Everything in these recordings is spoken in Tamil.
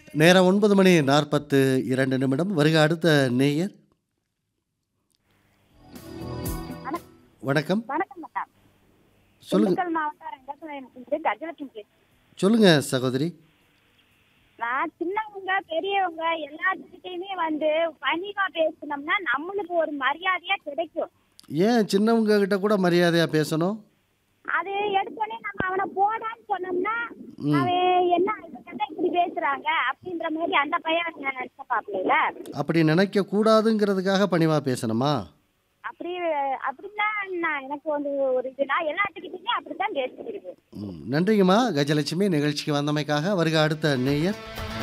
நேரம் ஒன்பது மணி நாற்பத்து இரண்டு நிமிடம் வருக அடுத்த நேயர் வணக்கம் வணக்கம் மேடம் சொல்லுங்க திண்டுக்கல் மாவட்டம் ரங்கசாமி கஜலட்சுமி பேசுறேன். சொல்லுங்க சகோதரி நான் சின்னவங்க பெரியவங்க எல்லாத்துக்கிட்டையுமே வந்து பணிவா பேசினோம்னா நம்மளுக்கு ஒரு மரியாதையா கிடைக்கும் ஏன் சின்னவங்க கிட்ட கூட மரியாதையா பேசணும் அது எடுத்தோடனே நம்ம அவனை போடான்னு சொன்னோம்னா அவன் என்ன இவங்க என்ன இப்படி பேசுறாங்க அப்படின்ற மாதிரி அந்த பையன் நினைச்ச பாப்பல அப்படி நினைக்க கூடாதுங்கிறதுக்காக பணிவா பேசணுமா அப்படி அப்படின்னா நான் எனக்கு வந்து ஒரு இது நான் எல்லாத்துக்கிட்டையுமே அப்படித்தான் பேசிக்கிறது ம், நன்றிங்கம்மா கஜலட்சுமி நிகழ்ச்சிக்கு வந்தமைக்காக வருக அடுத்த நேயர்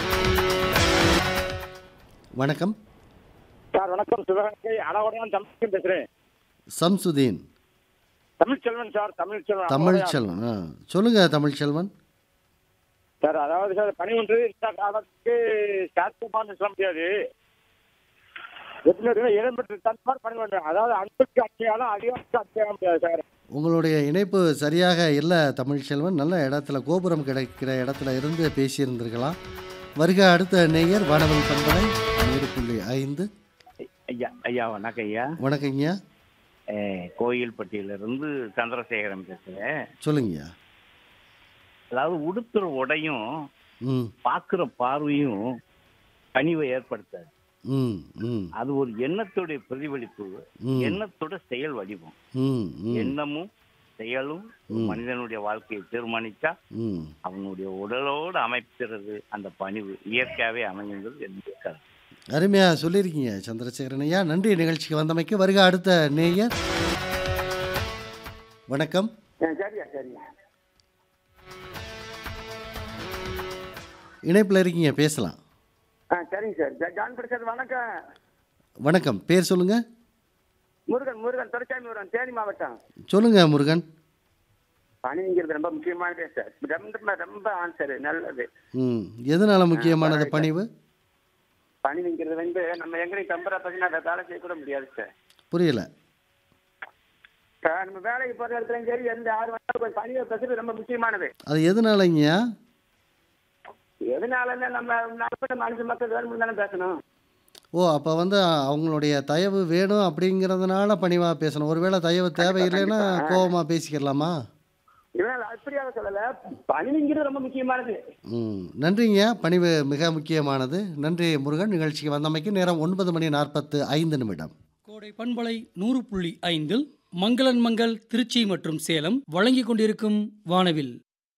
வணக்கம் சார் வணக்கம் சிவகங்கை அழகுடன் தமிழ் பேசுறேன் சம்சுதீன் தமிழ் செல்வன் சார் தமிழ் செல்வன் தமிழ் அழகுடையான். செல்வன் ஆ சொல்லுங்க தமிழ் செல்வன் சார் அதாவது சார் பணி ஒன்று இந்த காலத்துக்கு சாத்தியமானு சொல்ல முடியாது எப்படி இடம்பெற்று தன்பார் பணி ஒன்று அதாவது அன்புக்கு அச்சையாலும் அதிகாரத்துக்கு அச்சையாக முடியாது சார் உங்களுடைய இணைப்பு சரியாக இல்லை தமிழ் செல்வன் நல்ல இடத்துல கோபுரம் கிடைக்கிற இடத்துல இருந்து பேசியிருந்திருக்கலாம் வருக அடுத்த நேயர் வானவன் பண்பலை நூறு புள்ளி ஐந்து ஐயா ஐயா வணக்கம் ஐயா வணக்கங்கய்யா அஹ், கோயில்பட்டியிலிருந்து சந்திரசேகரன் பேசுறேன் சொல்லுங்கய்யா அதாவது உடுத்துற உடையும் ம் பார்க்குற பார்வையும் பணிவை ஏற்படுத்தாது ம் ம் அது ஒரு எண்ணத்துடைய பிரதிபலிப்பு ம். எண்ணத்தோட செயல் வடிவம் ம் ம் எண்ணமும் செயலும் ஒரு மனிதனுடைய வாழ்க்கையை தீர்மானிச்சா ம் அவனுடைய உடலோடு அமைக்கிறது அந்த பணிவு இயற்கையாவே அமைங்கிறது என்னுடைய கருத்து அருமையா சொல்லியிருக்கீங்க சந்திரசேகரன் ஐயா நன்றி நிகழ்ச்சிக்கு வந்தமைக்கு வருக அடுத்த நேயர் வணக்கம் சரியா சரியா இணைப்பில் இருக்கீங்க பேசலாம் ஆ சரிங்க சார் ஜான் பிரசாத் வணக்கம் வணக்கம் பேர் சொல்லுங்க முருகன் முருகன் துறைச்சாமி முருகன் தேனி மாவட்டம் சொல்லுங்க முருகன் பணிங்கிறது ரொம்ப முக்கியமானதே சார் ரொம்ப ரொம்ப ஆன்சர் நல்லது ம் எதனால முக்கியமானது பணிவு பணிங்கிறது வந்து நம்ம எங்கேயும் கம்பரா பார்த்தீங்கன்னா அதை வேலை செய்யக்கூட முடியாது சார் புரியல சார் நம்ம வேலைக்கு போகிற இடத்துலையும் சரி எந்த ஆறு வந்தாலும் கொஞ்சம் பணியை பேசுறது ரொம்ப முக்கியமானது அது எதனாலங்கய்யா எதனாலன்னா நம்ம நாற்பது மனுஷ மக்கள் வேணும் தானே பேசணும் ஓ அப்போ வந்து அவங்களுடைய தயவு வேணும் அப்படிங்கிறதுனால பணிவாக பேசணும் ஒருவேளை தயவு தேவையில்லைன்னா கோபமாக பேசிக்கிறலாமா இதனால அப்படியாக சொல்லல பணிங்கிறது ரொம்ப முக்கியமானது ம் நன்றிங்க பணிவு மிக முக்கியமானது நன்றி முருகன் நிகழ்ச்சிக்கு வந்தமைக்கு நேரம் ஒன்பது மணி நாற்பத்து ஐந்து நிமிடம் கோடை பண்பலை நூறு புள்ளி ஐந்தில் மங்களன் மங்கள் திருச்சி மற்றும் சேலம் வழங்கிக் கொண்டிருக்கும் வானவில்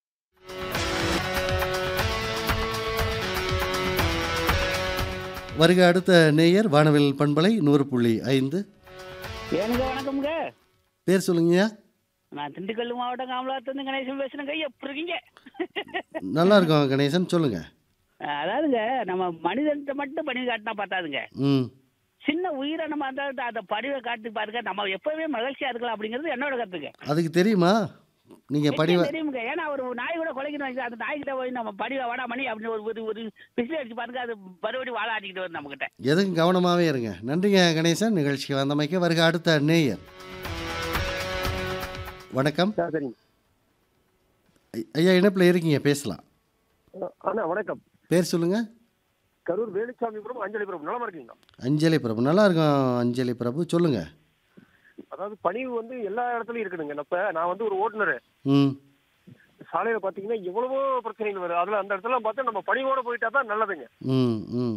வருக அடுத்த நேயர் வானவில் பண்பலை நூறு புள்ளி ஐந்து ஏனுங்க வணக்கம்ங்க பேர் சொல்லுங்கய்யா நான் திண்டுக்கல் மாவட்டம் காமலாத்துலேருந்து கணேசன் பேசுறேங்க எப்படி இருக்கீங்க நல்லா இருக்கோம் கணேசன் சொல்லுங்க அதாவதுங்க நம்ம மனிதன்கிட்ட மட்டும் பணிவு காட்டினா பார்த்தாதுங்க ம் சின்ன உயிரினமா இருந்தால் அந்த பணிவை காட்டி பாருங்க நம்ம எப்பவுமே மகிழ்ச்சியா இருக்கலாம் அப்படிங்கிறது என்னோட கருத்துங்க அதுக்கு தெரியுமா நீங்கள் பணிவை நிச்சயம் தெரியுமுங்க ஏன்னா ஒரு நாய் கூட கொலைக்கணும் வச்சு அந்த நாய்கிட்ட போய் நம்ம பணிவை வாடா மணி அப்படின்னு ஒரு ஒரு ஒரு பிசில் அடிச்சு பாருங்க அது மறுபடியும் வாழ ஆட்டிக்கிட்டு வரும் நம்ம கிட்ட எதுக்கும் கவனமாகவே இருங்க நன்றிங்க கணேசன் நிகழ்ச்சிக்கு வந்தமைக்கு வருக அடுத்த நேயர் வணக்கம் சார் சரிங்க ஐ- ஐயா இணைப்பில் இருக்கீங்க பேசலாம் அண்ணா வணக்கம் பேர் சொல்லுங்க கரூர் வேலுச்சாமிபுரம் அஞ்சலிபுரம் நலமா இருக்கீங்களா அஞ்சலி பிரபு நல்லா இருக்கும் அஞ்சலி பிரபு சொல்லுங்க அதாவது பணிவு வந்து எல்லா இடத்துலயும் இருக்குதுங்க இப்ப நான் வந்து ஒரு ஓட்டுநர் ம் சாலையில பாத்தீங்கன்னா எவ்வளவோ பிரச்சனைகள் வருது அதுல அந்த இடத்துல பார்த்தா நம்ம பணிவோட போயிட்டா தான் நல்லதுங்க ம் ம்